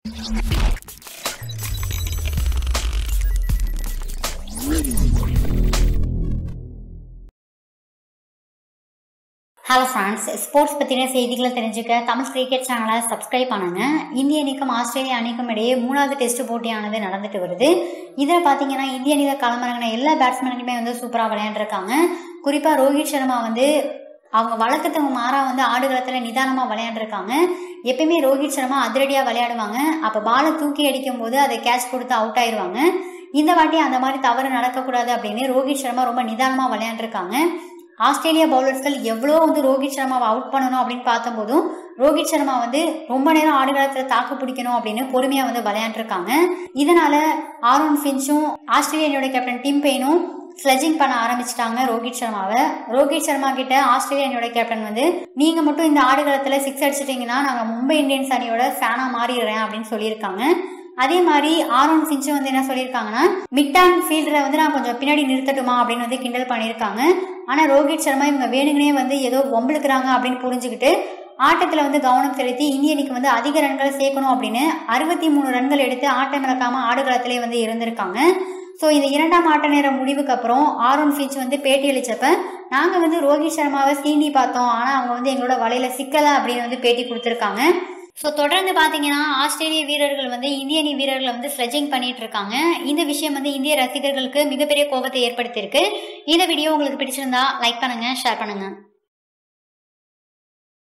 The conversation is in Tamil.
ஹலோ ஃப்ரெண்ட்ஸ் ஸ்போர்ட்ஸ் பற்றின செய்திகளை தெரிஞ்சுக்க தமிழ் கிரிக்கெட் சேனலை சப்ஸ்கிரைப் பண்ணுங்க இந்திய அணிக்கும் ஆஸ்திரேலிய அணிக்கும் இடையே மூணாவது டெஸ்ட் போட்டியானது நடந்துட்டு வருது இதில் பார்த்தீங்கன்னா இந்திய அணியில் களமிறங்கின எல்லா பேட்ஸ்மேனுக்குமே வந்து சூப்பராக விளையாண்டுருக்காங்க குறிப்பாக ரோஹித் சர்மா வந்து அவங்க வழக்கத்துக்கு மாறாக வந்து ஆடுகளத்தில் நிதானமாக விளையாண்டுருக்காங்க எப்பயுமே ரோஹித் சர்மா அதிரடியாக விளையாடுவாங்க அப்போ பாலை தூக்கி அடிக்கும் போது அதை கேட்ச் கொடுத்து அவுட் ஆயிடுவாங்க இந்த வாட்டி அந்த மாதிரி தவறு நடக்கக்கூடாது அப்படின்னு ரோஹித் சர்மா ரொம்ப நிதானமாக விளையாண்டுருக்காங்க ஆஸ்திரேலியா பவுலர்ஸ்கள் எவ்வளோ வந்து ரோஹித் சர்மாவை அவுட் பண்ணணும் அப்படின்னு பார்த்தபோதும் ரோஹித் சர்மா வந்து ரொம்ப நேரம் ஆடுகளத்தில் தாக்கு பிடிக்கணும் அப்படின்னு பொறுமையாக வந்து விளையாண்டுருக்காங்க இதனால ஆரோன் ஃபின்ச்சும் ஆஸ்திரேலியாவோட கேப்டன் டிம் பெயினும் ஸ்லெஜிங் பண்ண ஆரம்பிச்சிட்டாங்க ரோஹித் சர்மாவை ரோஹித் சர்மா கிட்ட ஆஸ்திரேலியானோட கேப்டன் வந்து நீங்க மட்டும் இந்த ஆடுகளத்துல சிக்ஸ் அடிச்சிட்டீங்கன்னா நாங்க மும்பை இந்தியன்ஸ் அணியோட ஃபேனா மாறிடுறேன் அப்படின்னு சொல்லியிருக்காங்க அதே மாதிரி ஆரோன் ஃபின்ச்சும் வந்து என்ன சொல்லியிருக்காங்கன்னா மிட் ஆன் ஃபீல்டில் வந்து நான் கொஞ்சம் பின்னாடி நிறுத்தட்டுமா அப்படின்னு வந்து கிண்டல் பண்ணியிருக்காங்க ஆனால் ரோஹித் சர்மா இவங்க வேணுங்கனே வந்து ஏதோ வம்பிழுக்கிறாங்க அப்படின்னு புரிஞ்சுக்கிட்டு ஆட்டத்தில் வந்து கவனம் செலுத்தி இந்திய அணிக்கு வந்து அதிக ரன்களை சேர்க்கணும் அப்படின்னு அறுபத்தி மூணு ரன்கள் எடுத்து ஆட்டம் இழக்காம ஆடுகளத்திலே வந்து இருந்திருக்காங்க ஸோ இந்த இரண்டாம் ஆட்ட நேர முடிவுக்கு அப்புறம் ஆரோன் ஃபின்ச் வந்து பேட்டி அளிச்சப்ப நாங்கள் வந்து ரோஹித் சர்மாவை சீண்டி பார்த்தோம் ஆனால் அவங்க வந்து எங்களோட வலையில சிக்கலை அப்படின்னு வந்து பேட்டி கொடுத்துருக்காங்க ஸோ தொடர்ந்து பார்த்தீங்கன்னா ஆஸ்திரேலிய வீரர்கள் வந்து இந்திய அணி வீரர்களை வந்து ஸ்லெஜிங் பண்ணிட்டு இருக்காங்க இந்த விஷயம் வந்து இந்திய ரசிகர்களுக்கு மிகப்பெரிய கோபத்தை ஏற்படுத்தியிருக்கு இந்த வீடியோ உங்களுக்கு பிடிச்சிருந்தா லைக் பண்ணுங்க ஷேர் பண்ணுங்க